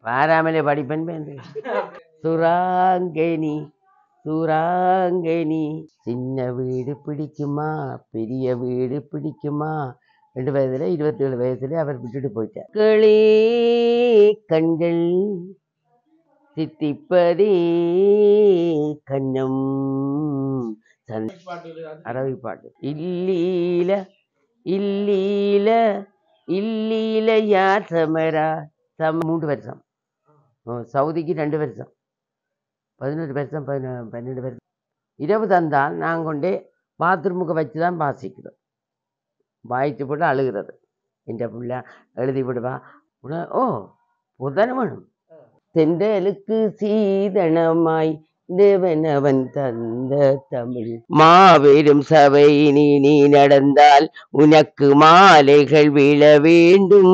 பாராமலே படிப்பேன் பேந்து சுராங்கனி சுராங்கனி சின்ன வீடு பிடிக்குமா பெரிய வீடு பிடிக்குமா ரெண்டு வயதுல இருபத்தேழு வயசுல அவர் விட்டுட்டு போயிட்டார் களே கண்கள் சித்திப்பதே கண்ணம் சன் அரவி பாட்டு இல்லீல இல்லீல இல்லீல யார் சமரா சம மூன்று வருஷம் ஓ, சவுதிக்கு ரெண்டு வருஷம் பதினெட்டு வருஷம் பதின பன்னெண்டு வருஷம் இரவு தந்தால் நாங்கள் கொண்டே பாத்ரூமுக்கு வச்சு தான் வாசிக்கிறோம் வாய்ச்சி போட்டு அழுகிறது என்ற பிள்ளை எழுதி விடுவா உடனே, ஓ புதன வேணும் தென்றலுக்கு சீதனமாய் தேவனவன் தந்த தமிழ் மாபெரும் சபை நீ நீ நடந்தால் உனக்கு மாலைகள் விழ வேண்டும்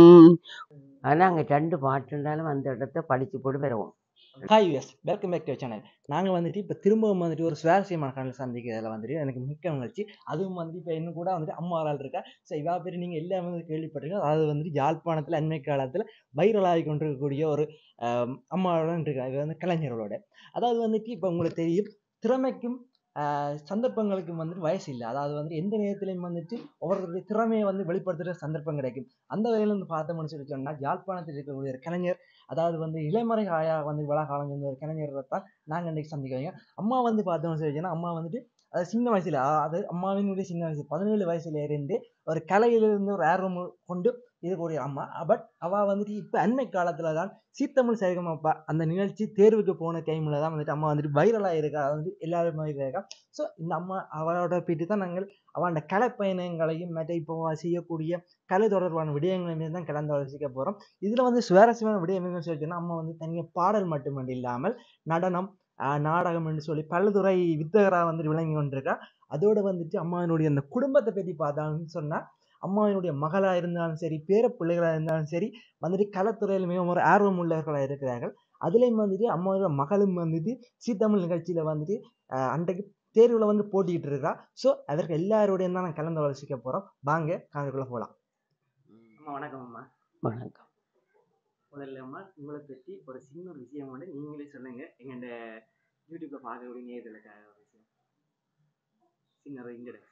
ஆனா அங்க ரெண்டு பாட்டுண்டாலும் அந்த இடத்த படிச்சு போட்டு வருவோம் hi us welcome back to channel நாங்கள் வந்துட்டு இப்போ திரும்பவும் வந்துட்டு ஒரு சுவாரஸ்யமான காணொலி சந்திக்கிறதுல வந்துட்டு எனக்கு மிக்க மகிழ்ச்சி அதுவும் வந்துட்டு இப்போ இன்னும் கூட வந்துட்டு அம்மா ஒரு ஆள் இருக்கா ஸோ இவா பேர் நீங்கள் எல்லாமே வந்து கேள்விப்பட்டிருக்கீங்க அதாவது வந்துட்டு யாழ்ப்பாணத்தில் அண்மை காலத்தில் வைரலாகி கொண்டிருக்கக்கூடிய ஒரு ஆம், அம்மாவோட இருக்கா இது வந்து கலைஞர்களோட அதாவது வந்துட்டு இப்போ உங்களுக்கு தெரியும் திறமைக்கும் ஆஹ், சந்தர்ப்பங்களுக்கும் வந்துட்டு வயசு இல்லை அதாவது வந்து எந்த நேரத்திலையும் வந்துட்டு ஒவ்வொருத்தருடைய திறமையை வந்து வெளிப்படுத்துகிற சந்தர்ப்பம் கிடைக்கும் அந்த வகையில் வந்து பார்த்தோம்னு சொல்லி சொன்னால் யாழ்ப்பாணத்தில் இருக்கக்கூடிய ஒரு கலைஞர் அதாவது வந்து இளமறை ஆயா வந்து விழா காலம் இருந்த ஒரு கலைஞரை தான் நாங்கள் இன்றைக்கி சந்திக்கிறோங்க அம்மா வந்து பார்த்தோம்னு சொல்லிச்சுன்னா அம்மா வந்துட்டு அது சின்ன வயசுல அ- அது அம்மாவினுடைய சின்ன வயசு பதினேழு வயசுல இருந்து ஒரு கலையிலிருந்து ஒரு ஆர்வம் கொண்டு இருக்கக்கூடிய அம்மா பட் அவ வந்துட்டு இப்போ அண்மை காலத்துல தான் சீத்தமிழ் சரிகமப்பா அந்த நிகழ்ச்சி தேர்வுக்கு போன டைமில் தான் வந்துட்டு அம்மா வந்துட்டு வைரலாக இருக்கா அது வந்து எல்லாருமே இருக்கா ஸோ இந்த அம்மா அவளோட போயிட்டு தான் நாங்கள் அவளோட கலை பயணங்களையும் மற்ற இப்போ அவ செய்யக்கூடிய கலை தொடர்பான விடயங்களையும் தான் கலந்து ஆலோசிக்க போகிறோம் இதில் வந்து சுவாரஸ்யமான விடயம் என்னன்னு சொல்லி சொன்னா, அம்மா வந்து தனியாக பாடல் மட்டுமன்றி இல்லாமல் நடனம் ஆஹ் நாடகம் என்று சொல்லி பல்துறை வித்தகராக வந்துட்டு விளங்கி கொண்டிருக்கா அதோட வந்துட்டு அம்மாவினுடைய அந்த குடும்பத்தை பற்றி பார்த்தாலும் சொன்னால் அம்மாவினுடைய மகளாக இருந்தாலும் சரி பேர பிள்ளைகளாக இருந்தாலும் சரி வந்துட்டு கலைத்துறையில் மிகவும் ஒரு ஆர்வம் உள்ளவர்களாக இருக்கிறார்கள் அதுலேயும் வந்துட்டு அம்மாவோட மகளும் வந்துட்டு சீத்தமிழ் நிகழ்ச்சியில் வந்துட்டு ஆஹ் அன்றைக்கு தேர்வில் வந்து போட்டிக்கிட்டு இருக்கா ஸோ அதற்கு எல்லாரோடையும் தான் நான் கலந்து ஆலோசிக்க போகிறோம் வாங்க காதுக்குள்ளே போகலாம் அம்மா வணக்கம் அம்மா வணக்கம் முதல்ல அம்மா உங்களை பற்றி ஒரு சின்ன ஒரு விஷயம் வந்து நீங்களே சொல்லுங்க எங்கள்ட யூடியூப்ல பார்க்கக்கூடிய நேர்களுக்காக ஒரு விஷயம் சின்ன ஒரு இன்ட்ரடக்ஷன்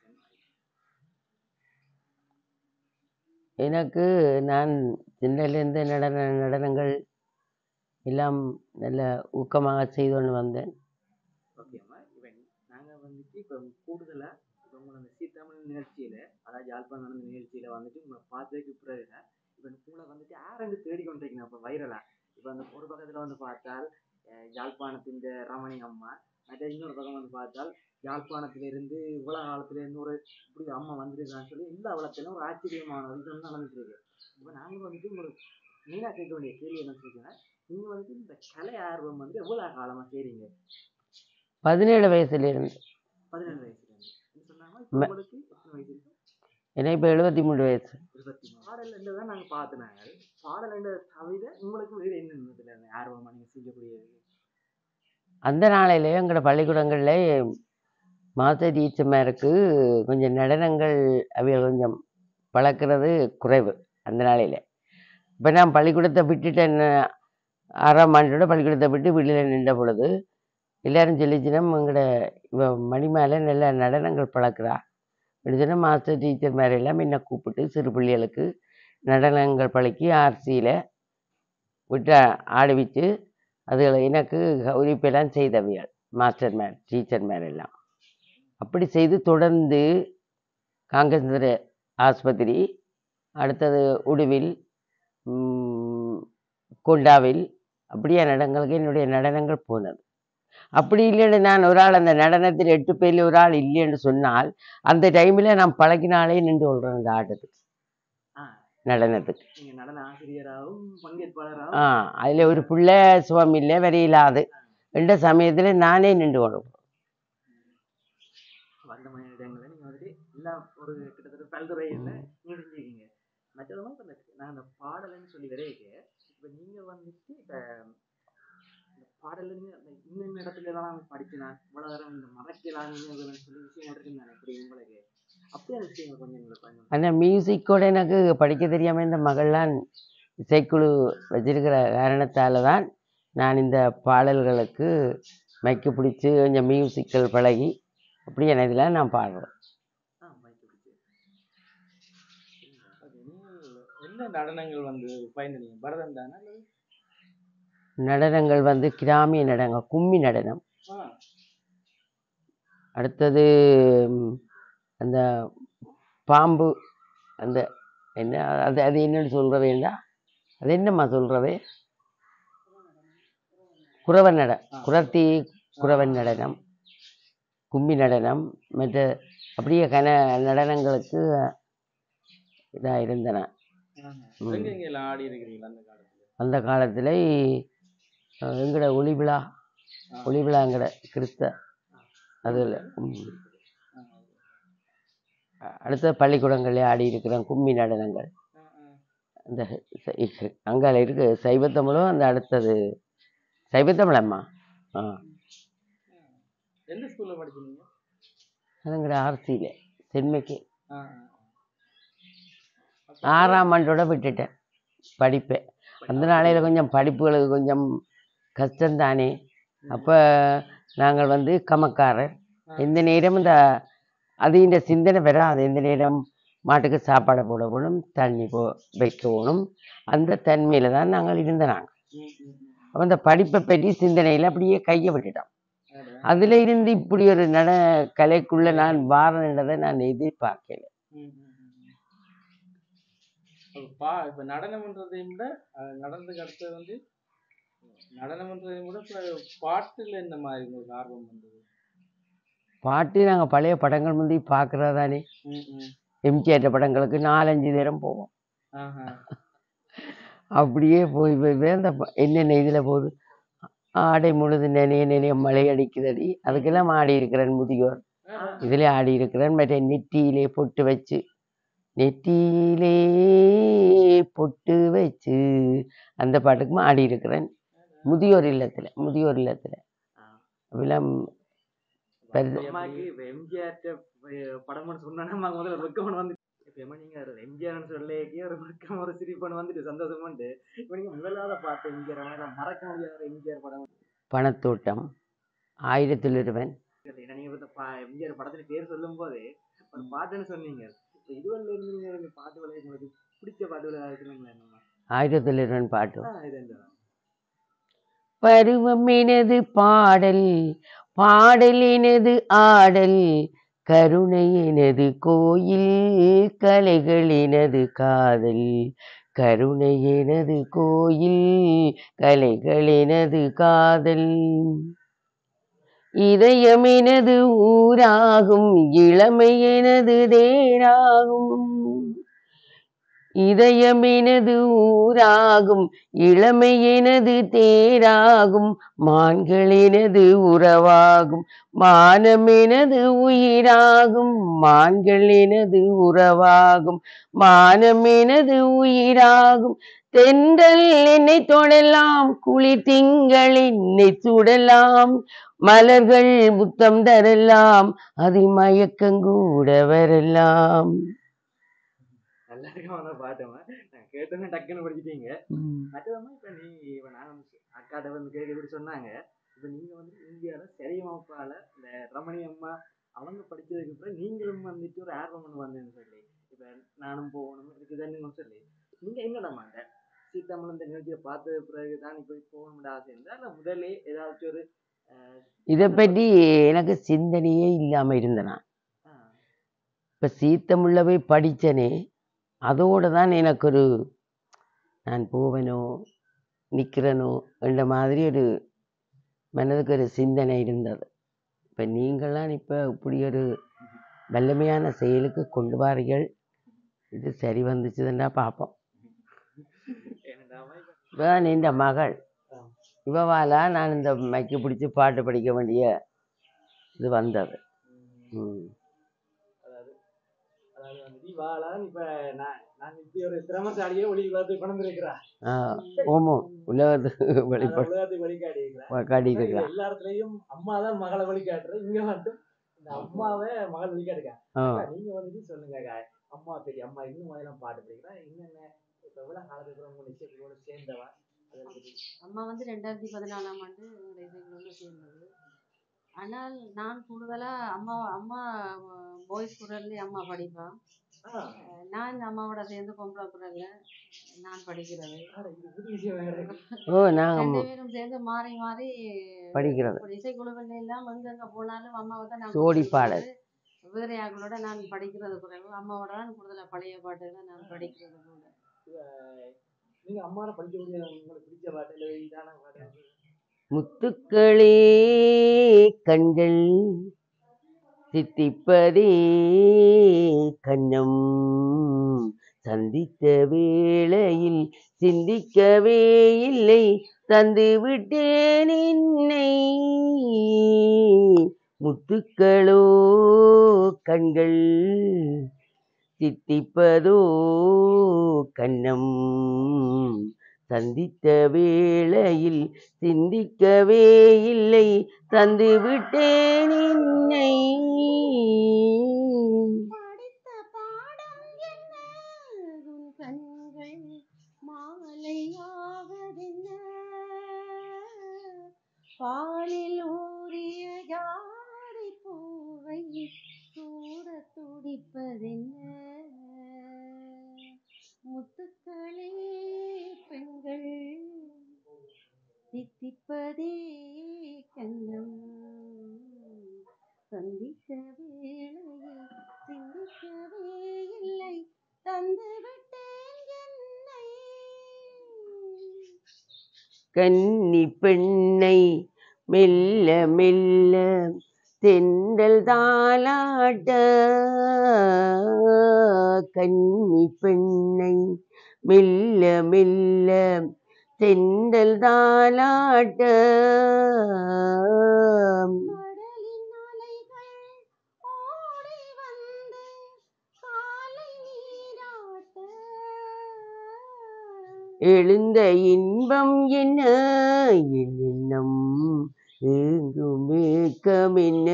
எனக்கு நான் சின்னலேருந்து நடன நடனங்கள் எல்லாம் நல்ல ஊக்கமாக செய்து கொண்டு வந்தேன் ஓகே அம்மா இப்போ நாங்கள் வந்துட்டு இப்போ கூடுதலாக இப்போ உங்களை அந்த சீத்தாமல் நிகழ்ச்சியில் அதாவது யாழ்ப்பாணம் நடந்த நிகழ்ச்சியில் வந்துட்டு உங்களை பார்த்ததுக்கு பிறகு இப்போ உங்களை வந்துட்டு யாரெண்டு தேடி கொண்டிருக்கீங்க இப்போ வைரலாக இப்போ அந்த ஒரு பக்கத்தில் வந்து பார்த்தால் அஹ், யாழ்ப்பாணத்தின் இந்த ரமணி அம்மா மற்ற இன்னொரு பக்கம் வந்து பார்த்தால் யாழ்ப்பாணத்திலிருந்து உலக காலத்திலேருந்து ஒரு இப்படி அம்மா வந்திருக்கான்னு சொல்லி எல்லா வளத்திலும் ஒரு ஆச்சரியமான ஒரு இது வந்து நடந்துட்டு இருக்கு இப்போ நாங்கள் வந்துட்டு உங்களுக்கு மெயினாக கேட்க வேண்டிய கேள்வி என்ன சொல்லிங்கன்னா நீங்கள் வந்துட்டு இந்த கலை ஆர்வம் வந்து எவ்வளோ காலமாக செய்றீங்க பதினேழு வயசுலேருந்து பதினேழு வயசுல இருந்து என்ன சொன்னாங்க ம- இப்போ உங்களுக்கு எத்தனை வயசு இருக்கு எனக்கு இப்போ எழுபத்தி மூணு வயசு இருபத்தி மூணு பாடல் ரெண்டு தான் நாங்கள் பார்த்துனாங்க பாடல் ரெண்டு தவிர உங்களுக்கு வேறு என்ன இதில் ஆர்வமாக நீங்கள் செய்யக்கூடியது அந்த நாளையிலே எங்களோட பள்ளிக்கூடங்களில் மாஸ்டர் டீச்சர்மாருக்கு கொஞ்சம் நடனங்கள் அவைய கொஞ்சம் பழக்கிறது குறைவு அந்த நாளையில் இப்போ நான் பள்ளிக்கூடத்தை விட்டுட்டேன் ஆறாம் ஆண்டோட பள்ளிக்கூடத்தை விட்டு வீட்டில் நின்ற பொழுது எல்லாரும் சொல்லிச்சினம் எங்களோட இவ மணி மேலே நல்ல நடனங்கள் பழக்கிறா அப்படின்னா மாஸ்டர் டீச்சர் மாதிரி எல்லாம் என்னை கூப்பிட்டு சிறு பிள்ளைகளுக்கு நடனங்கள் பழக்கி ஆர்சியில் விட்டு ஆடுவிச்சு அதுகளை எனக்கு கௌரிப்பெல்லாம் செய்தவியல் மாஸ்டர் மேர் டீச்சர் மேர் எல்லாம் அப்படி செய்து தொடர்ந்து காங்கேசந்திர ஆஸ்பத்திரி அடுத்தது உடுவில் ம், கொண்டாவில் அப்படியே நடனங்களுக்கு என்னுடைய நடனங்கள் போனது அப்படி இல்லைன்னு நான் ஒரு ஆள் அந்த நடனத்தில் எட்டு பேரில் ஒரு ஆள் இல்லைன்னு சொன்னால் அந்த டைமில் நான் பழகினாலே நின்று கொள்கிறேன் அந்த ஆட்டத்துக்கு ஆ நடனத்துக்கு நீங்கள் நடன ஆசிரியராகவும் ஆ பங்கேற்பாளராகவும் அதில் ஒரு பிள்ளை சுவாமி இல்லை வரையிலாது என்ற சமயத்தில் நானே நின்று கொள்கிறேன் வந்த மணி இடங்களில் நீங்கள் வந்துட்டு எல்லாம் ஒரு கிட்டத்தட்ட பல்துறையில் நீங்கள் செஞ்சுருக்கீங்க மற்றதும் இப்போ இந்த நான் அந்த பாடல்னு சொல்லி வரையக்க இப்போ நீங்கள் வந்துட்டு இப்போ இந்த பாடல் நீங்கள் அந்த இன்னும் இடத்துல தான் நான் படிச்சு நான் இவ்வளோ தரம் இந்த மறக்கலான்னு சொல்லி விஷயம் இருக்குன்னு நான் எப்படி உங்களுக்கு அப்படியே அந்த விஷயங்கள் கொஞ்சம் எங்களுக்கு கொஞ்சம் ஆனால் மியூசிக்கோட எனக்கு படிக்க தெரியாமல் இந்த மகள்லாம் இசைக்குழு வச்சிருக்கிற காரணத்தால் தான் நான் இந்த பாடல்களுக்கு மைக்கு பிடிச்சி கொஞ்சம் மியூசிக்கல் பழகி அப்படி என இதில் நான் பாடுறேன் ஆ மைக் பிடிச்சி ஓகே நீங்கள் என்ன நடனங்கள் வந்து பயின்றீங்க பரதம் தானே அல்லது நடனங்கள் வந்து கிராமிய நடனம் கும்மி நடனம் ஆ அடுத்தது ம், அந்த பாம்பு அந்த என்ன அது அது என்னன்னு சொல்கிறவேண்டா அது என்னம்மா சொல்கிறவே குறவன் நட குரத்தி குறவன் நடனம் கும்மி நடனம் மற்ற அப்படியே கன நடனங்களுக்கு இதாக இருந்தன ம். எங்க எங்க எல்லாம் ஆடி இருக்கிறீங்களா அந்த காலத்துல அந்த காலத்தில் எங்கட ஒளி விழா ஒளி விழாங்கட கிறிஸ்த அதில் அடுத்த பள்ளிக்கூடங்களே ஆடி இருக்கிறேன் கும்மி நடனங்கள் அந்த சை- அங்கால இருக்கு சைவத்தமிழும் அந்த அடுத்தது சைவத்தமிழ் அம்மா ஆ எந்த ஸ்கூல்ல படிச்சீங்க அதுங்கட ஆர்சியில் சென்மைக்கு ஆ, ஆறாம் ஆண்டோட விட்டுட்டேன் படிப்பேன் அந்த நாளையில் கொஞ்சம் படிப்புகளுக்கு கொஞ்சம் கஷ்டம்தானே அப்போ நாங்கள் வந்து கமக்காரர் எந்த நேரம் இந்த அது இந்த சிந்தனை வராது எந்த நேரம் மாட்டுக்கு சாப்பாடு போட போகணும் தண்ணி போ வைக்க போகணும் அந்த தன்மையில் தான் நாங்கள் இருந்த நாங்கள் ம், ம், ம். அப்போ இந்த படிப்பை பற்றி சிந்தனையில் அப்படியே கையை விட்டுட்டோம் அட. அதில் இருந்து இப்படி ஒரு நட கலைக்குள்ளே நான் வாரன்றதை நான் எதிர்பார்க்கல ம், ம், ம், ம். அப்ப பா இப்ப நடனம்ன்றதையும் விட அஹ், நடனத்துக்கு அடுத்தது வந்து நடனம்ன்றதையும் விட இப்ப பாட்டுல இந்த மாதிரி உங்களுக்கு ஆர்வம் வந்தது பாட்டு நாங்கள் பழைய படங்கள் முந்தி பார்க்குறதானே ம், ம். எம்ஜிஆர் படங்களுக்கு நாலஞ்சு நேரம் போவோம் ஆஹா. அப்படியே போய் போய் போய் அந்த ப- என்னென்ன இதில் போகுது ஆடை முழுது நினைய நினைய மழை அடிக்குதடி அதுக்கெல்லாம் ஆடி இருக்கிறேன் முதியோர் ஆஹா. இதில் ஆடி இருக்கிறேன் மற்ற நெற்றியிலே பொட்டு வச்சு நெற்றியிலே பொட்டு வச்சு அந்த பாட்டுக்கும் ஆடி இருக்கிறேன் முதியோர் இல்லத்தில் முதியோர் இல்லத்தில் அப்படிலாம் பெருசு அம்மாக்கு இப்ப எம்ஜிஆர் படம்னு சொன்னா அம்மா முதல்ல வெக்கமன் வந்து இப்ப எம்மா நீங்க எம்ஜிஆர்னு சொல்லேக்கே ஒரு வெக்கம் ஒரு சிரிப்பன் வந்துட்டு சந்தோஷமாண்டு இப்ப நீங்க முதலாவது பார்த்த எம்ஜிஆர் அவனை மறக்க முடியாத எம்ஜிஆர் படம் பணத்தோட்டம் ஆயிரத்தில் ஒருவன் ஏன்னா நீங்க இப்ப பா- எம்ஜிஆர் படத்துல பேர் சொல்லும் போதே ஒரு பாட்டுன்னு சொன்னீங்க இப்ப இதுவரையில இருந்து நீங்க எனக்கு பாட்டு விளையாட உங்களுக்கு பிடிச்ச பாட்டு விளையாட இருக்குங்களா என்னமா ஆயிரத்தில் ஒருவன் பாட்டு ஆ, இது இந்த பருவம் எனது பாடல் பாடல் எனது ஆடல் கருணை எனது கோயில் கலைகள் எனது காதல் கருணை எனது கோயில் கலைகள் எனது காதல் இதயம் எனது ஊராகும் இளமை எனது தேராகும் இதயம் எனது ஊராகும் இளமை எனது தேராகும் மான்கள் எனது உறவாகும் மானம் எனது உயிராகும் மான்கள் எனது உறவாகும் மானம் எனது உயிராகும் தென்றல் என்னை தொடலாம் குளிர் திங்கள் என்னை சுடலாம் மலர்கள் முத்தம் தரலாம் அது மயக்கங்கூட வரலாம் நல்லா இருக்கமான பாட்டுமா நான் கேட்டோன்னே டக்குன்னு படிச்சிட்டீங்க உம். மற்றதமா இப்ப நீ இப்ப நான் வந்து அக்காட்ட வந்து கேட்க இப்படி சொன்னாங்க இப்ப நீங்க வந்து இந்தியால சரியமாப்பால இந்த ரமணி அம்மா அவங்க படிச்சதுக்கு அப்புறம் நீங்களும் வந்துட்டு ஒரு ஆர்வம் ஒண்ணு வந்தேன்னு சொல்லி இப்ப நானும் போகணும் இருக்குதுன்னு சொல்லி நீங்க எங்கடா மாட்ட சீத்தாமலம் இந்த நிகழ்ச்சியை பார்த்த பிறகு தான் இப்படி போகணும்னு ஆசை இருந்தா இல்ல முதலே ஏதாச்சும் ஒரு அஹ், இதை பற்றி எனக்கு சிந்தனையே இல்லாம இருந்தேன் நான் ஆஹ், இப்போ சீத்தமுள்ள போய் படித்தனே அதோடு தான் எனக்கு ஒரு நான் போவனோ நிற்கிறனோ என்ற மாதிரி ஒரு மனதுக்கு ஒரு சிந்தனை இருந்தது இப்போ நீங்களாம் இப்போ இப்படி ஒரு வல்லமையான செயலுக்கு கொண்டு வாரீர்கள் இது சரி வந்துச்சுதுன்னா பார்ப்போம் என்னடாமா இப்ப இவன் இந்த மகள் இவவாலா நான் இந்த மைக்கு பிடிச்சி பாட்டு படிக்க வேண்டிய இது வந்தது உம், ம் அதாவது அதாவது வந்துட்டு இவாளான் இப்ப நான் நான் இப்படி ஒரு திறமசாலியே ஒளி உலகத்துக்கு கொண்டு வந்திருக்கிறா ஆ ஓமோ உலகத்துக்கு வெளிப்பட உலகத்துக்கு வழிகாட்டி இருக்கிறா காட்டியிருக்கிறான் எல்லா இடத்துலயும் அம்மா தான் மகளை வழிகாட்டுற இங்க மட்டும் இந்த அம்மாவை மகள் வழிகாட்டுங்க ஆ நீங்க வந்துட்டு சொல்லுங்க அக்கா. அம்மா பெரிய அம்மா இன்னும் முதல்ல பாட்டு படிக்கிறா என்னென்ன இப்ப எவ்வளவு காலத்துக்கு அப்புறம் உங்க இசைக்குழுவோட சேர்ந்தவா அதை பத்தி அம்மா வந்து ரெண்டாயிரத்தி பதினாலாம் ஆண்டு எங்களுடைய இசைக்குழுல சேர்ந்தது ஆனால் நான் கூடுதலாக அம்மா அம்மா பாய்ஸ் குரல்லே அம்மா படிப்பா ஆ, நான் அம்மாவோட சேர்ந்து பொம்பளை குரல்ல நான் படிக்கிறது ஆனா இது புது விஷயம் வேற இருக்கு. ஓ நாங்கள் ரெண்டு பேரும் சேர்ந்து மாறி மாறி படிக்கிறது ஒரு இசைக்குழுவில் எல்லாம் எங்கெங்க போனாலும் அம்மாவை தான் நான் ஜோடி கூட்டிட்டு பாடல். போறது. வேற யார்களோட நான் படிக்கிறது குறைவு அம்மாவோட தான் கூடுதலாக பழைய பாட்டுகளை நான் படிக்கிறது கூட நீங்க அம்மாவை படிக்கக்கூடிய உங்களுக்கு பிடிச்ச பாட்டு இல்லை இதான பாட்டு முத்துக்களே கண்கள் சித்திப்பதே கண்ணம் சந்தித்த வேளையில் சிந்திக்கவே இல்லை தந்து விட்டேன் என்னை முத்துக்களோ கண்கள் சித்திப்பதோ கண்ணம் சந்தித்த வேளையில் சிந்திக்கவே இல்லை தந்து விட்டேன் என்னை படித்த பாடம் என்ன உன் கண்கள் மாலையாவதென்ன பாலில் ஊறிய ஜாதி பூவை சூட துடிப்பதென்ன முத்துக்களே பெண்கள் தித்திப்பதே கண்ணம் சந்திக்க வேளையில் சிந்திக்கவே இல்லை தந்து விட்டேன் என்னை கன்னி பெண்ணை மெல்ல மெல்ல தென்றல் தாலாட்ட கன்னி பெண்ணை மெல்ல மெல்ல தென்றல் தாலாட்ட கடலின் அலைகள் ஓடி வந்து காலை நீராட்ட எழுந்த இன்பம் என்ன என் எண்ணம் எங்கும் ஏக்கம் என்ன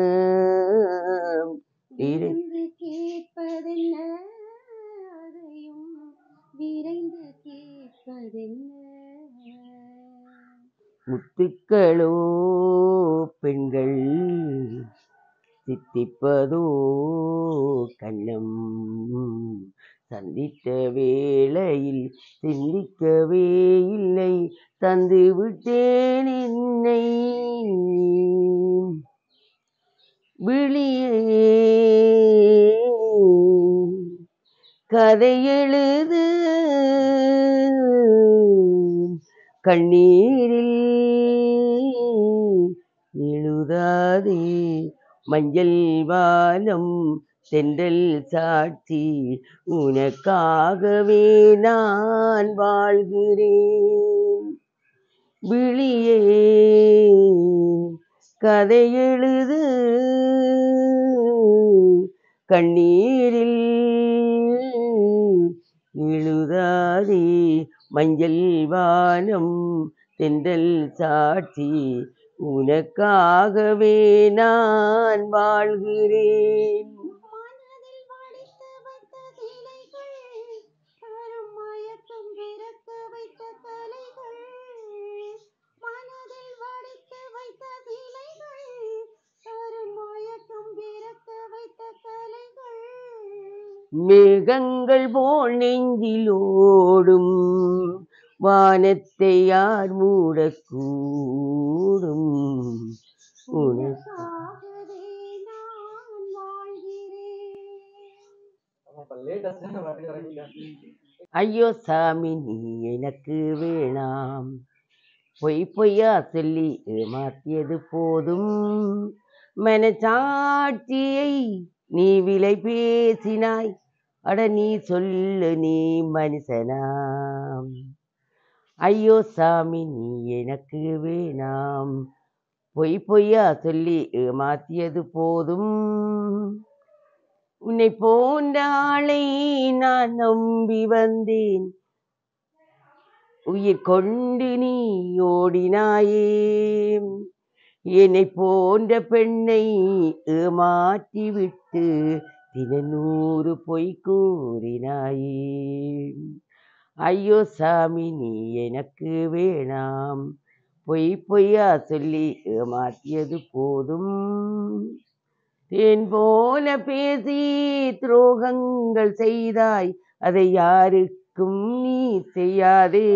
இரு- விரைந்து கேட்பதென்ன அதையும் விரைந்து கேட்பதென்ன முத்துக்களோ பெண்கள் சித்திப்பதோ கண்ணம் சந்தித்த வேளையில் சிந்திக்கவே இல்லை தந்து விட்டேன் என்னை விழியே கதை எழுது கண்ணீரில் எழுதாதே மஞ்சள் வானம் சென்றல் சாட்சி உனக்காகவே நான் வாழ்கிறேன் விழியே கதை எழுது கண்ணீரில் எழுதாதே மஞ்சள் வானம் தென்றல் சாட்சி உனக்காகவே நான் வாழ்கிறேன் மனதில் வடித்து வைத்த சிலைகள் தரும் மயக்கம் பிறக்க வைத்த கலைகள் மனதில் வடித்து வைத்த சிலைகள் தரும் மயக்கம் பிறக்க வைத்த கலைகள் மேகங்கள் போல் நெஞ்சிலோடும் வானத்தை யார் மூடக்கூடும் உனக்கு உனக்காகவே நான் வாழ்கிறேன் அப்ப லேட்டஸ்டான பாட்டு இறங்கிட்டா. ஐயோ சாமி நீ எனக்கு வேணாம் பொய் பொய்யா சொல்லி ஏமாத்தியது போதும் மனசாட்சியை நீ விலை பேசினாய் அட நீ சொல்லு நீ மனுஷனாம் ஐயோ சாமி நீ எனக்கு வேணாம் பொய் பொய்யா சொல்லி ஏமாத்தியது போதும் உன்னை போன்ற ஆளை நான் நம்பி வந்தேன் உயிர் கொண்டு நீ ஓடினாயே என்னை போன்ற பெண்ணை ஏமாற்றி விட்டு தினநூறு பொய் கூறினாயே ஐயோ சாமி நீ எனக்கு வேணாம் பொய் பொய்யா சொல்லி ஏமாத்தியது போதும் தேன் போல பேசி துரோகங்கள் செய்தாய் அதை யாருக்கும் நீ செய்யாதே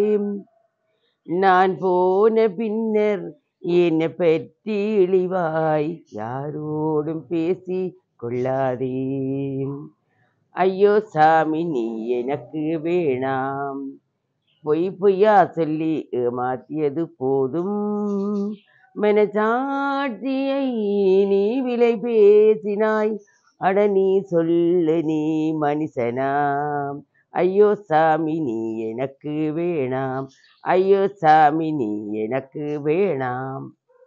நான் போன பின்னர் என்னை பற்றி இழிவாய் யாரோடும் பேசி கொள்ளாதே ஐயோ சாமி நீ எனக்கு வேணாம் பொய் பொய்யா சொல்லி ஏமாத்தியது போதும் மனசாட்சியை நீ விலை பேசினாய் அட நீ சொல்லு நீ மனுஷனாம் ஐயோ சாமி நீ எனக்கு வேணாம் ஐயோ சாமி நீ எனக்கு வேணாம்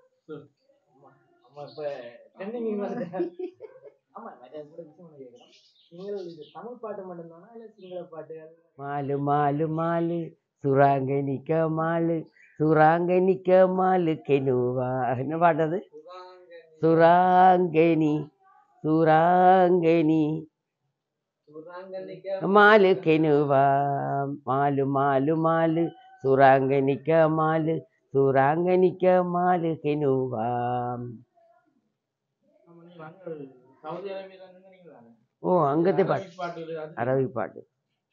ஆமா இப்ப ட்ரெண்டிங் வந்து ஆமா நிறைய கூட விஷயம் ஒண்ணு கேட்கலாம் நீங்கள் இது தமிழ் பாட்டு மட்டும்தானா இல்ல சிங்கள பாட்டுகள் மாலு மாலு மாலு சுராங்கனிக்க மாலு சுராங்கனிக்க மாலு கெனுவா என்ன பாட்டது சுராங்கனி சுராங்கனி மாலு கெனுவா மாலு மாலு மாலு சுராங்கனிக்க மாலு சுராங்கனிக்க மாலு கெனுவா சவுதி அரேபியால இருந்து நீங்க தானே ஓ அங்கത്തെ பாட்டு பாட்டு அது அரபி பாட்டு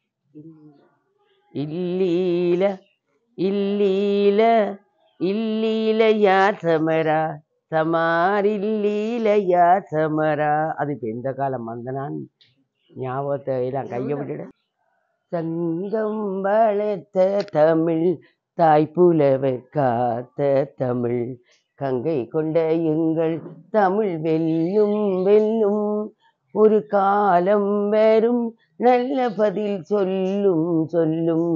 இல்லீல இல்லீல இல்லீல யா சமரா சமார் இல்லீல யா சமரா அது இப்போ எந்த காலம் வந்தனான் ஞாபகத்தை எல்லாம் கையை விட்டுட சங்கம் வளர்த்த தமிழ் தாய் புலவர் காத்த தமிழ் கங்கை கொண்ட எங்கள் தமிழ் வெல்லும் வெல்லும் ஒரு காலம் வரும் நல்ல பதில் சொல்லும் சொல்லும்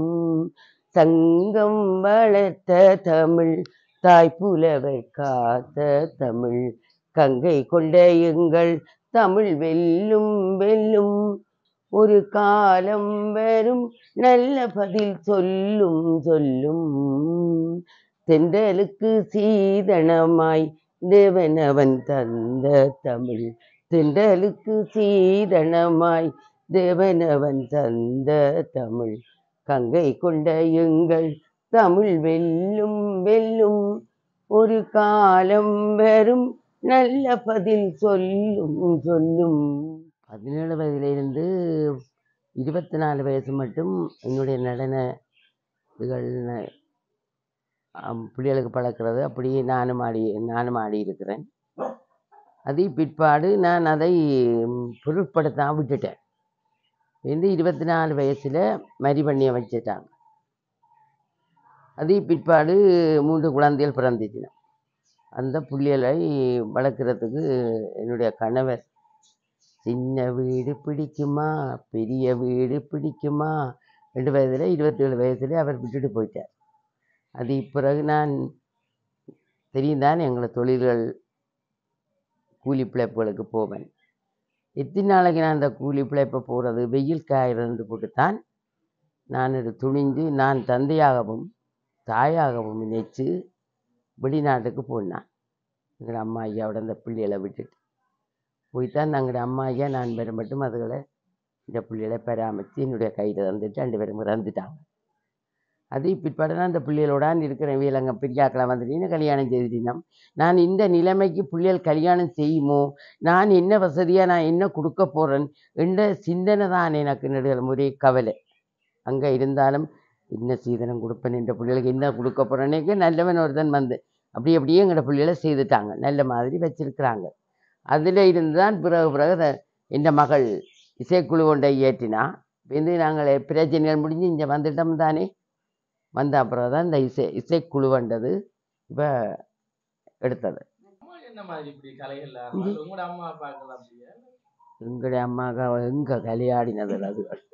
சங்கம் வளர்த்த தமிழ் தாய் புலவர் காத்த தமிழ் கங்கை கொண்ட எங்கள் தமிழ் வெல்லும் வெல்லும் ஒரு காலம் வரும் நல்ல பதில் சொல்லும் சொல்லும் தென்றலுக்கு சீதனமாய் தேவனவன் தந்த தமிழ் தென்றலுக்கு சீதனமாய் தேவனவன் தந்த தமிழ் கங்கை கொண்ட எங்கள் தமிழ் வெல்லும் வெல்லும் ஒரு காலம் வரும் நல்ல பதில் சொல்லும் சொல்லும் பதினேழு வயதிலிருந்து இருபத்தி நாலு வயசு மட்டும் என்னுடைய நடன இதுகள் ந- ஆம், பிள்ளைகளுக்கு பழக்கிறது அப்படியே நானும் ஆடி நானும் ஆடி இருக்கிறேன் அது பிற்பாடு நான் அதை ம், பொருட்படுத்தாம விட்டுட்டேன் வந்து இருபத்தி நாலு வயசில் மரி பண்ணிய வச்சுட்டாங்க அது பிற்பாடு மூன்று குழந்தைகள் பிறந்துச்சுன்னா அந்த புள்ளிகளை வளர்க்குறதுக்கு என்னுடைய கணவர் சின்ன வீடு பிடிக்குமா பெரிய வீடு பிடிக்குமா ரெண்டு வயதில் இருபத்தேழு வயசுல அவர் விட்டுட்டு போயிட்டார் அது பிறகு நான் தெரியும் தான் எங்களை தொழில்கள் கூலி பிழைப்புகளுக்கு போவேன் எத்தனை நாளைக்கு நான் அந்த கூலி பிழைப்பை போகிறது வெயில் காயிருந்து போட்டுத்தான் நான் இது துணிஞ்சு நான் தந்தையாகவும் தாயாகவும் நினைச்சு வெளிநாட்டுக்கு போனான் எங்கள் அம்மா ஐயாவோட அந்த பிள்ளைகளை விட்டுட்டு போய்த்தான் எங்களுடைய அம்மா ஐயா நான் பேரை மட்டும் அதுகளை இந்த பிள்ளைகளை பராமரித்து என்னுடைய கையில் தந்துட்டு ரெண்டு பேரும் இறந்துட்டாங்க அது பிற்பாடு நான் இந்த பிள்ளைகளோடான் இருக்கிறேன் வீலங்க பெரியாக்களை வந்துட்டீங்க கல்யாணம் செய்துட்டீங்க நான் இந்த நிலைமைக்கு பிள்ளைகள் கல்யாணம் செய்யுமோ நான் என்ன வசதியாக நான் என்ன கொடுக்க போகிறேன் என்ற சிந்தனை தான் எனக்கு நடுவில் ஒரே கவலை அங்கே இருந்தாலும் என்ன சீதனம் கொடுப்பேன் என்ற பிள்ளைகளுக்கு என்ன கொடுக்க போகிறேன்னே நல்லவன் ஒருத்தன் வந்து அப்படி அப்படியே எங்களோட பிள்ளைகளை செய்துட்டாங்க நல்ல மாதிரி வச்சிருக்கிறாங்க அதில் இருந்து தான் பிறகு பிறகு த- இந்த மகள் இசைக்குழு ஒன்றை ஏற்றினா வந்து நாங்கள் பிரச்சனைகள் முடிஞ்சு இங்கே வந்துட்டோம் தானே வந்த அப்புறம் தான் இந்த இசை இசைக்குழுவண்டது இப்போ எடுத்தது அம்மா என்ன மாதிரி இப்படி கலைகள் ஆடுறாங்க? உங்களோட அம்மா அப்பாக்கள் அப்படியா எங்களுடைய அம்மாவுக்கு எங்கே கலையாடினது அதுகள்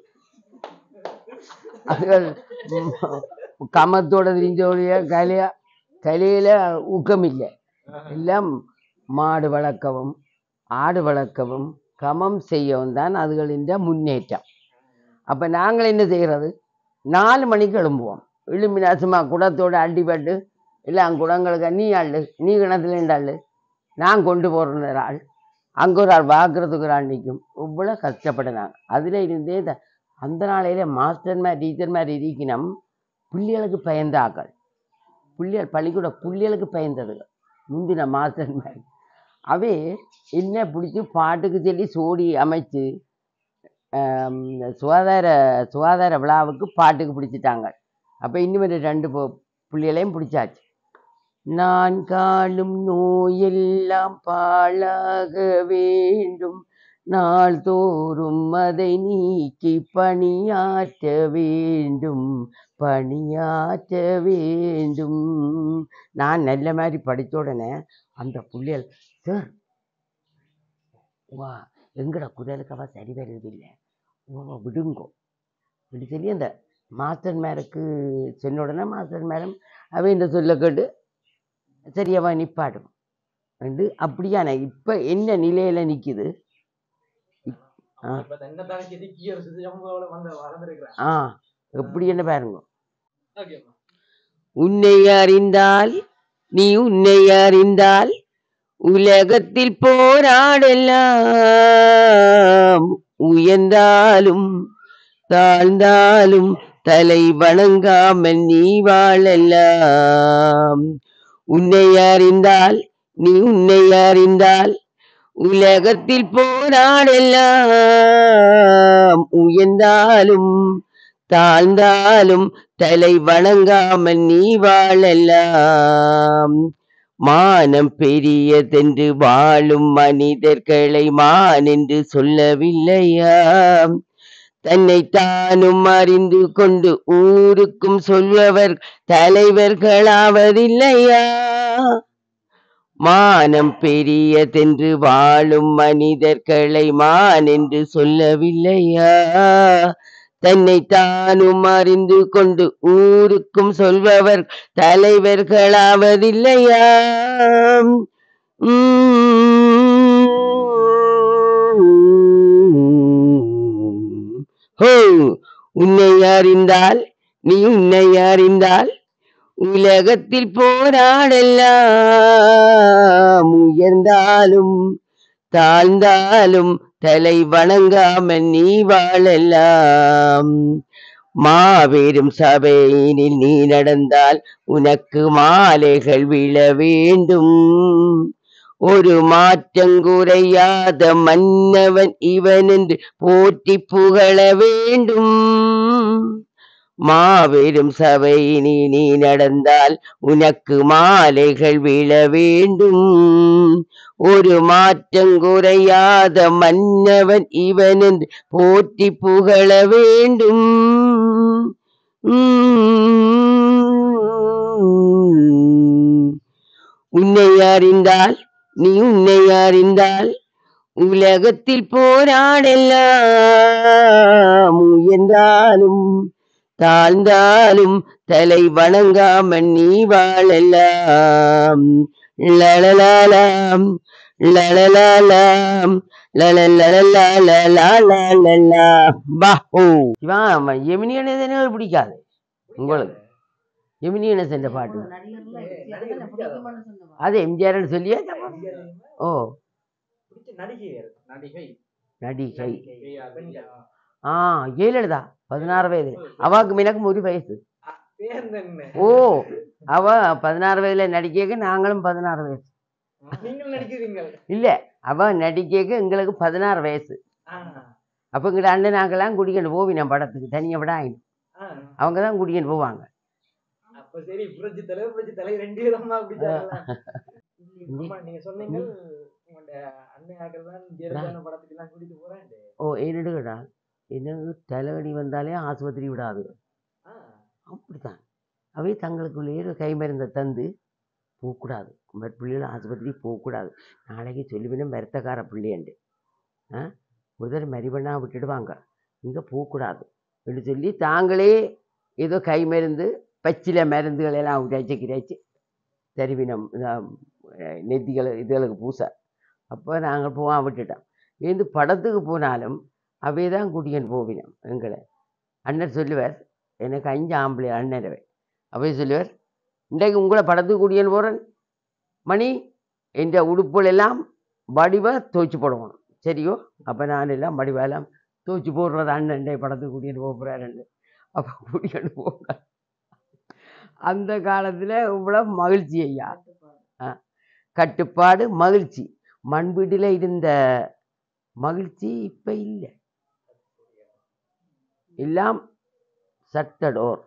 அதுகள் ம், கமத்தோட தெரிஞ்சோடைய கலையா கலையில் ஊக்கம் இல்லை எல்லாம் மாடு வளர்க்கவும் ஆடு வளர்க்கவும் கமம் செய்யவும் தான் அதுகளின் முன்னேற்றம் அப்போ நாங்கள் என்ன செய்கிறது நாலு மணிக்கு எழும்புவோம் எழும்பினா சும்மா குடத்தோட அடிபட்டு எல்லாம் குடங்களுக்கு நீ அள்ளு நீ கிணத்துல அள்ளு நான் கொண்டு போகிற ஆள் அங்கே ஒரு ஆள் பார்க்குறதுக்கு ஒரு ஆள் நிற்கும் இவ்வளோ கஷ்டப்பட்டனாங்க அதில் இருந்தே த அந்த நாளையில மாஸ்டர்மார் டீச்சர்மார் இருக்கணும் பிள்ளைகளுக்கு பயந்தாக்கள் பிள்ளைகள் பள்ளிக்கூட பிள்ளைகளுக்கு பயந்ததுங்க முந்தின மாஸ்டர்மார் அவே என்ன பிடிச்சி பாட்டுக்கு சொல்லி சோடி அமைச்சு ஆம், இந்த சுகாதார சுகாதார விழாவுக்கு பாட்டுக்கு பிடிச்சிட்டாங்க அப்போ இன்னும் ஒரு ரெண்டு பொ- பிள்ளைகளையும் பிடிச்சாச்சு நான் காணும் நோயெல்லாம் பாழாக வேண்டும் நாள்தோறும் அதை நீக்கி பணியாற்ற வேண்டும் பணியாற்ற வேண்டும் நான் நல்ல மாதிரி படித்த உடனே அந்த பிள்ளைகள் சார் வா எங்கட குரலுக்கு அவ சரி வருவதில்லை ஓ விடுங்கோ இப்படி சொல்லி அந்த மாஸ்டர் மேருக்கு சொன்ன உடனே மாஸ்டர் மேரம் அவ இந்த சொல்ல கேட்டு சரியவா நிப்பாடும் வந்து அப்படியான இப்போ என்ன நிலையில் நிற்கிது ஆ. இப்ப என்ன தனக்கு எதுக்கிய ஒரு சுத்தமோட வந்து வளர்ந்துருக்கிறேன் ஆ எப்படி என்ன பாருங்க ஓகேம்மா உன்னை அறிந்தால் நீ உன்னை அறிந்தால் உலகத்தில் போராடலாம் உயர்ந்தாலும் தாழ்ந்தாலும் தலை வணங்காமல் நீ வாழலாம் உன்னை அறிந்தால் நீ உன்னை அறிந்தால் உலகத்தில் போராடலாம் உயர்ந்தாலும் தாழ்ந்தாலும் தலை வணங்காமல் நீ வாழலாம் மானம் பெரியதென்று வாழும் மனிதர்களை மான் என்று சொல்லவில்லையாம் தன்னை தானும் அறிந்து கொண்டு ஊருக்கும் சொல்பவர் தலைவர்களாவதில்லையா மானம் பெரியதென்று வாழும் மனிதர்களை மான் என்று சொல்லவில்லையா தன்னை தானும் அறிந்து கொண்டு ஊருக்கும் சொல்பவர் தலைவர்களாவதில்லையா உம். ஹோ உன்னை அறிந்தால் நீ உன்னை அறிந்தால் உலகத்தில் போராடலாம் உயர்ந்தாலும் தாழ்ந்தாலும் தலை வணங்காமல் நீ வாழலாம் மாபெரும் சபையினில் நீ நடந்தால் உனக்கு மாலைகள் விழ வேண்டும் ஒரு மாற்றங்குறையாத மன்னவன் இவன் என்று போற்றி புகழ வேண்டும் மாபெரும் சபையினில் நீ நடந்தால் உனக்கு மாலைகள் விழ வேண்டும் ஒரு மாற்றங்குறையாத மன்னவன் இவன் என்று போற்றி புகழ வேண்டும் உம். உன்னை அறிந்தால் நீ உன்னை அறிந்தால் உலகத்தில் போராடலாம் உயர்ந்தாலும் தாழ்ந்தாலும் தலை வணங்காமல் நீ வாழலாம் லலலாலாம் லலலாலாம் லலலலலலலலலலலா. பா ஓ இவன் எமினி கணேசனுக்கு பிடிக்காது உங்களுக்கு எமினி கணேசன் பாட்டு நடிகர்லாம் எம்ஜிஆர் தான் பிடிக்குமான்னு சொன்னவா. அது எம்ஜிஆர்னு சொல்லியே ஓ பிடிச்ச நடிகை யாரு? நடிகை நடிகை பெண்கள். ஆ ஜெயலலிதா பதினாறு வயது அவாக்கு மினக்கும் ஒரு வயசு பேர் என்ன? ஓ அவ பதினாறு வயதுல நடிக்க நாங்களும் பதினாறு வயசு நீங்கள் நடிக்கிறீங்க இல்ல அவ நடிக்க எங்களுக்கு பதினாறு வயசு ஆ, அப்ப எங்கிட்ட அண்ணன் நாங்கெல்லாம் குடிக்கணும் போவினோம் படத்துக்கு தனியா விட ஆயிடும் ஆ. அவங்க தான் குடிக்கணும் போவாங்க அப்ப சரி புரட்சி தலைவர் புரட்சி தலைவர் ரெண்டு விதமா அப்படி சொல்லலாம். ஆமா, நீங்க சொன்னீங்க உங்களோட அண்ணையாக்கள் தான் ஜெயலலிதா படத்துக்கு எல்லாம் கூட்டிட்டு போறேன் ஓ என்னடுக்கடா எனக்கு தலைவலி வந்தாலே ஆஸ்பத்திரி விடாது அப்படித்தான் அவை தங்களுக்குள்ளேயே கை மருந்தை தந்து போகக்கூடாது மற்ற பிள்ளைகள் ஆஸ்பத்திரி போகக்கூடாது நாளைக்கு சொல்லிவிடும் மருத்தக்கார பிள்ளையண்டு ஆ முதல் மறிவண்ணா விட்டுடுவாங்க இங்கே போகக்கூடாது என்று சொல்லி தாங்களே ஏதோ கை மருந்து பச்சில மருந்துகள் எல்லாம் உரைச்சி கிரைச்சி தருவினம் நெத்திகளை இதுகளுக்கு பூச அப்போ நாங்கள் போவான் விட்டுட்டோம் இந்த படத்துக்கு போனாலும் அவை தான் கூட்டிகிட்டு போவினோம் எங்களை அண்ணன் சொல்லுவார் எனக்கு அஞ்சு ஆம்பளை அண்ணனவை அவை சொல்லுவார் இன்றைக்கு உங்களை படத்துக்கு கூட்டிகிட்டு போகிறேன் மணி என்ற உடுப்புகள் எல்லாம் வடிவாக துவைச்சு போடணும் சரியோ அப்போ நான் எல்லாம் வடிவெல்லாம் தூச்சி போடுறது அண்ணன்டே படத்துக்கு கூட்டிகிட்டு போக போகிறாருன்னு அப்போ கூட்டிகிட்டு போங்க அந்த காலத்தில் இவ்வளோ மகிழ்ச்சி ஐயா கட்டுப்பாடு மகிழ்ச்சி மண் வீட்டில் இருந்த மகிழ்ச்சி இப்போ இல்லை எல்லாம் சட்டடோர்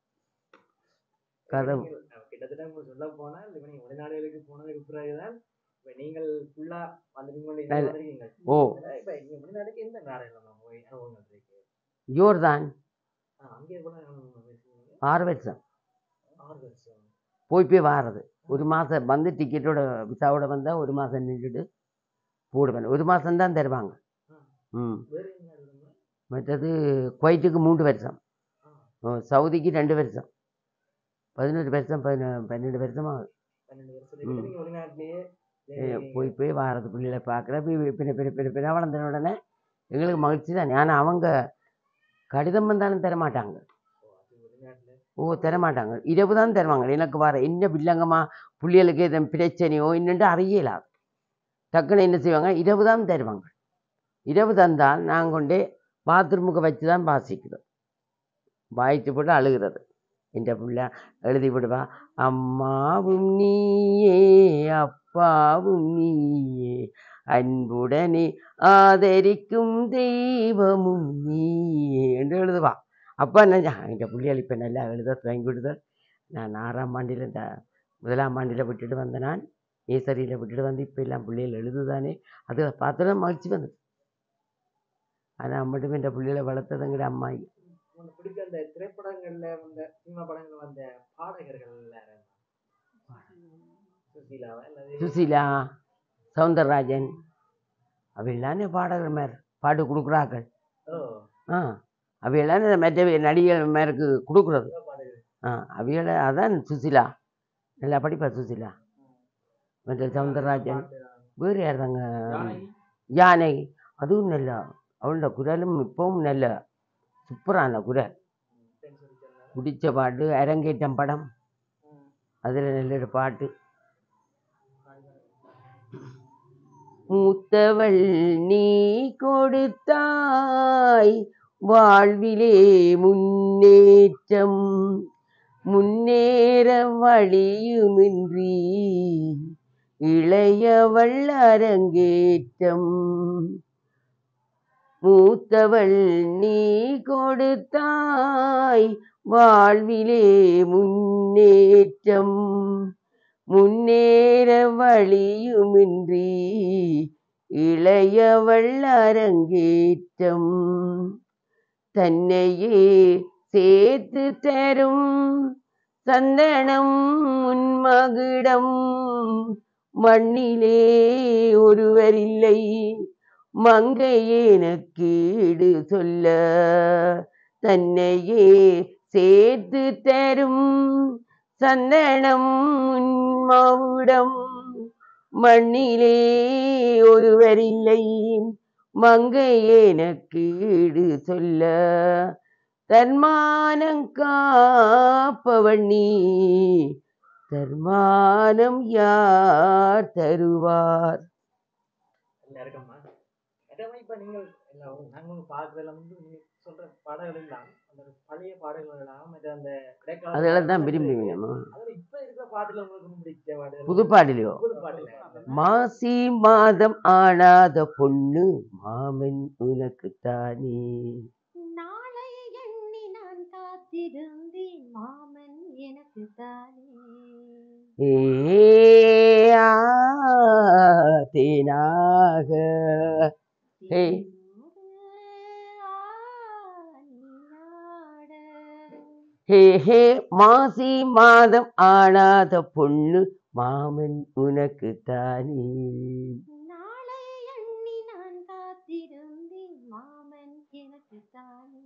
கதவு நீங்கள், அஹ், கிட்டத்தட்ட உங்களுக்கு சொல்ல போனால் இப்ப நீங்க வெளிநாடுகளுக்கு போனதுக்கு பிறகுதான் இப்ப நீங்கள் ஃபுல்லா வந்து நீங்க நல்ல- வந்திருக்கீங்க ஓ இப்ப நீங்க வெளிநாட்டுக்கு எந்த நாடுகள் போய் அனுபவங்கள் இருக்கு ஜோர்தான் ஆஹ் அங்கே எவ்வளவு அனுபவம் பேசுவீங்க ஆறு வருஷம் ஆறு வருஷம் போய் போய் வாரது ஒரு மாதம் வந்து டிக்கெட்டோட விசாவோட வந்தால் ஒரு மாதம் நின்றுட்டு போடுவேன் ஒரு மாதம் தான் தருவாங்க ம் வேற என்ன நாடுகள் மற்றது குவைத்துக்கு மூன்று வருஷம் ஆ. ஓ, சவுதிக்கு ரெண்டு வருஷம் பதினெட்டு வருஷம் பதின பன்னெண்டு வருஷமா ஆகுது. பன்னெண்டு வருஷத்துக்கு ம். நீங்க வெளிநாட்டிலேயே ஏ, போய் போய் வாரது பிள்ளைகளை பார்க்குற பின்ன பின்ன பின்ன பின்ன வளர்ந்த உடனே எங்களுக்கு மகிழ்ச்சி தான் ஆனால் அவங்க கடிதம் வந்தாலும் தர மாட்டாங்க அது வெளிநாட்டுல ஓ தர மாட்டாங்க இரவு தான் தருவாங்க எனக்கு வர என்ன வில்லங்கமா பிள்ளைகளுக்கு எதுவும் பிரச்சனையோ இன்னும் அறியலாது டக்குன்னு என்ன செய்வாங்க இரவு தான் தருவாங்க இரவு தந்தால் நாங்கள் கொண்டே பாத்ரூமுக்கு வச்சு தான் வாசிக்கிறோம் வாய்த்து போட்டு அழுகிறது என்ற பிள்ளை எழுதி விடுவா அம்மாவும் நீயே அப்பாவும் நீயே அன்புடனே ஆதரிக்கும் தெய்வமும் நீயே என்று எழுதுவா அப்பா என்ன என்ற பிள்ளைகள் இப்போ நல்லா எழுத துவங்கி விடுது நான் ஆறாம் ஆண்டில் இந்த முதலாம் ஆண்டில் விட்டுட்டு வந்த நான் நேசரியில் விட்டுட்டு வந்து இப்போ எல்லாம் பிள்ளைகள் எழுதுதானே அது பார்த்தோன்னா மகிழ்ச்சி வந்தது ஆனால் மட்டும் இந்த பிள்ளைகளை வளர்த்ததுங்கிற அம்மா உங்களுக்கு பிடிச்ச அந்த திரைப்படங்கள்ல வந்த சினிமா படங்கள் வந்த பாடகர்கள் யாரு? சுசீலாவா அல்லது சுசீலா சவுந்தரராஜன் அவையெல்லாம் பாடகர் மேர் பாட்டு கொடுக்குறாக்கள் ஓ ஆ அவையெல்லாம் இந்த மற்ற நடிகர் மேருக்கு கொடுக்குறது சினிமா பாடகர்கள் ஆ அவையோட அதான் சுசீலா நல்லா படிப்பா சுசீலா மற்ற சவுந்தரராஜன் பாட்டு வேறு யார் தாங்க ஜானகி? யானை அதுவும் நல்ல அவளோட குரலும் இப்பவும் நல்ல சூப்பரான குரல் தென் சொல்லிச்சேன்னா. பிடிச்ச பாட்டு அரங்கேற்றம் படம் ம். அதில் நல்ல ஒரு பாட்டு மூத்தவள் நீ கொடுத்தாய் வாழ்விலே முன்னேற்றம் முன்னேற வழியுமின்றி இளையவள் அரங்கேற்றம் மூத்தவள் நீ கொடுத்தாய் வாழ்விலே முன்னேற்றம் முன்னேற வழியுமின்றி இளையவள் அரங்கேற்றம் தன்னையே சேர்த்து தரும் சந்தனம் உன்மகிடம் மண்ணிலே ஒருவரில்லை மங்கையேனக்கீடு சொல்ல தன்னையே சேர்த்து தரும் சந்தனம் மவுடம் மண்ணிலே ஒருவரில்லை மங்கையேனக்கீடு சொல்ல தன்மானம் காப்பவன் நீ தர்மானம் யார் தருவார் நல்லா இருக்கம்மா அதே இப்ப நீங்கள் எல்லாம் நாங்களும் பார்க்கறதுல வந்து நீங்க சொல்ற பாடல்கள் எல்லாம் அந்த பழைய பாடல்கள் எல்லாம் மற்ற அந்த இடைக்கால அதெல்லாம் தான் பாடல்கள் விரும்பி இருக்கு. வேணுமா அதுல இப்ப இருக்கிற பாட்டுல உங்களுக்கு பிடிச்ச பாடல் புது பாடலையோ புது பாட்டுல மாசி மாதம் ஆனாத பொண்ணு மாமன் உனக்குத்தானே நாளை எண்ணி நான் காத்திருந்தேன் மாமன் எனக்கு தானே ஏ ஆ, தேனாக ஹே. ஹே ஹே மாசி மாதம் ஆனாத பொண்ணு மாமன் உனக்குத்தானே நாளை எண்ணி நான் காத்திருந்தேன் மாமன் எனக்கு தானே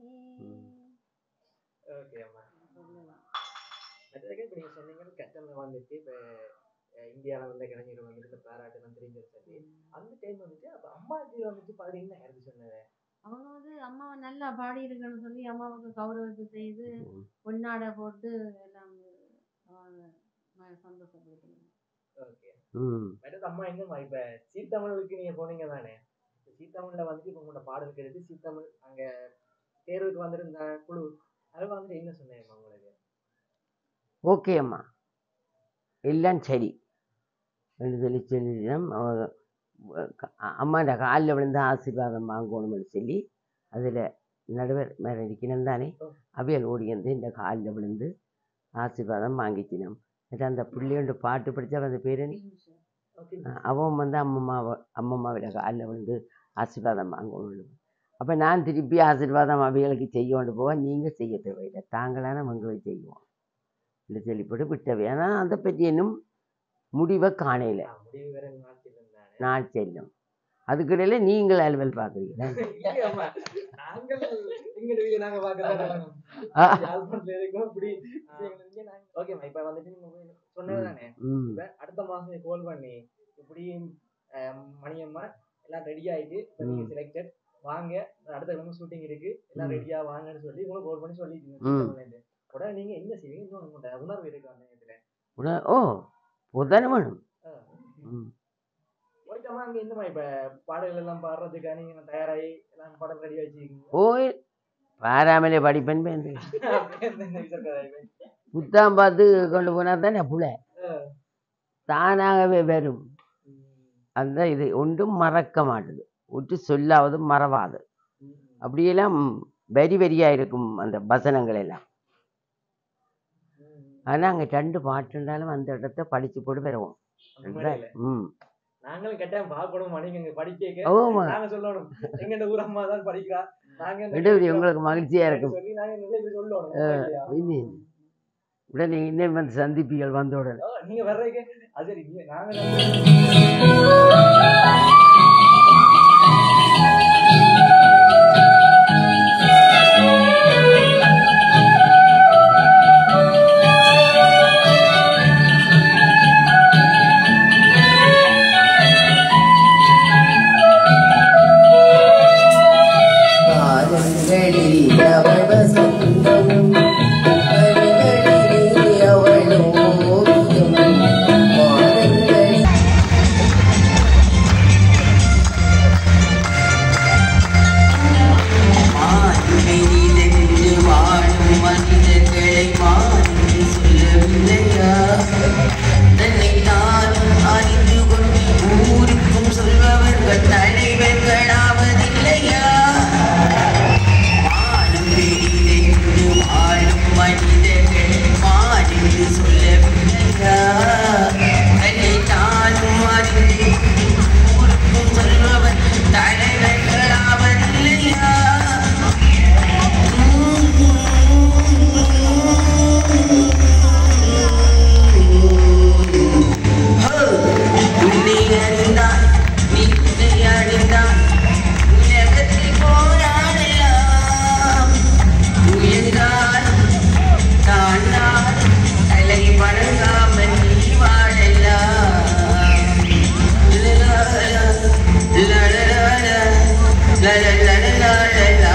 ஓகே அம்மா மற்றதுக்கு இப்ப நீங்க சொன்னீங்க கட்டளை வந்துச்சு இப்ப அஹ், இந்தியால வந்து கலைஞர்களுக்கு பாராட்டுலாம் தெரிஞ்சு சொல்லி அந்த டைம் வந்துச்சு அப்ப அம்மா இது வந்துச்சு பாடுறீங்கன்னா யாருக்கு சொன்னது அவங்க வந்து அம்மாவை நல்லா பாடியிருக்கணும்னு சொல்லி அம்மாவுக்கு கௌரவத்தை செய்து பொன்னாடை போட்டு எல்லாம் அவங்க ம- சந்தோஷப்படுத்தினாங்க ஓகே ம் மற்றது அம்மா எங்கம்மா இப்ப சீத்தமிழுக்கு நீங்க போனீங்க தானே சீத்தமிழ்ல வந்துட்டு இப்போ உங்களோட பாடல் கேட்டு சீத்தமிழ் அங்க தேர்வுக்கு வந்திருந்த குழு அது வந்துட்டு என்ன சொன்னீங்க உங்களுக்கு ஓகே அம்மா எல்லாம் சரி என்று சொல்லி சொல்லிட்டோம் அம்மாண்ட காலில் விழுந்து ஆசீர்வாதம் வாங்கணும்னு சொல்லி அதில் நடுவர் மேலே இருக்கணும் தானே அவியல் ஓடி வந்து இந்த காலில் விழுந்து ஆசீர்வாதம் வாங்கிச்சினோம் എന്നിട്ട് அந்த பிள்ளையோண்டு பாட்டு படித்தா அந்த பேர் என்ன? ஓகே அஹ் அவன் வந்து அம்மம்மாவை அம்மம்மாவிட காலில் விழுந்து ஆசீர்வாதம் வாங்கணும் அப்போ நான் திருப்பி ஆசீர்வாதம் அவைகளுக்கு செய்யொண்டு போக நீங்கள் செய்ய தேவையில்லை தாங்களான உங்களுக்கு செய்வோம் என்று சொல்லிப்பட்டு விட்டவை ஆனால் அதை பற்றி இன்னும் முடிவை காணையில் முடிவு வேற நாட்டில் இருந்தானே நாள் செல்லும் அதுக்கிடையில நீங்கள் அலுவல் பார்க்குறீங்களா இல்லையம்மா, நாங்கள் எங்க வீடு நாங்க பார்க்கறோம் ஆ. யாழ்ப்பாணத்துல இருக்கோம் இப்படி ஓகேம்மா இப்ப வந்துட்டு நீங்க சொன்னதுதானே ம் இப்ப அடுத்த மாசம் கால் பண்ணி இப்படி அஹ், மணியம்மா எல்லாம் ரெடி ஆயிட்டு இப்ப நீங்க ம். செலக்டட் வாங்க அடுத்த கிழமை ஷூட்டிங் இருக்கு எல்லாம் ம். ரெடியா வாங்கன்னு சொல்லி உங்களுக்கு கால் பண்ணி சொல்லிட்டீங்க ம். சித்தமல்லேருந்து. உடனே நீங்க என்ன செய்வீங்க இன்னும் உங்களோட உணர்வு இருக்கு அந்த நேரத்துல உட- ஓ புதன் வேணும் ஆ. ம் ஓகேம்மா அங்க என்னம்மா இப்ப பாடல்கள் எல்லாம் பாடுறதுக்காக நீங்க தயாராகி எல்லாம் பாடல் ரெடி வச்சுக்கீங்க ஓய் பாராமலே படிப்பேன் பேருந்து புத்தாம் பார்த்து கொண்டு போனால் தானே புல தானாகவே வரும் அந்த இது ஒன்றும் மறக்க மாட்டுது ஒன்று சொல்லாவது மறவாது அப்படியெல்லாம் வரி வரியாக இருக்கும் அந்த வசனங்கள் எல்லாம் ஆனால் அங்கே ரெண்டு பாட்டுண்டாலும் அந்த இடத்த படித்து போட்டு வருவோம் ம் நாங்களும் கட்டாயம் பார்க்கணும் நீங்க படிக்க ஓமா நாங்க சொல்லணும் எங்க ஊர் அம்மா தான் படிக்கிறா நாங்க என்ன விடுவிடி உங்களுக்கு மகிழ்ச்சியாக இருக்கும் சொல்லி நாங்க நிறைய பேர் சொல்லணும் இல்லையா? இனி உடனே இன்னும் வந்து சந்திப்பீர்கள் வந்த உடனே ஓ, நீங்க வர்றீங்க அது சரி நீங்க- நாங்க காலங்களில் அவள் வசந்தம் கண்களில் அவள் ஓவியம் மாதங்களில் மாநிலென்று வாழும் மனிதர்களை மாறி சொல்லவில்லையா தன்னை தானும் அறிந்து கொண்டு ஊருக்கும் சொல்பவர்கள் தலைவர்களாவதில்லையா வாழும் பெரிதென்று வாழும் மனிதர்கள் மாறி சொல்லவில்லையா தன்னை தானும் அறிந்து ஊருக்கும் சொல்பவர் தலைவர்களாவதில்லையா உன்னை அறிந்தால் நீ உன்னை அறிந்தால் உலகத்தில் போராடலாம் உயர்ந்தால் தாழ்ந்தால் தலை வணங்காமல் நீ வாழலாம் லலலா, லலலா, லலலா, லலலா,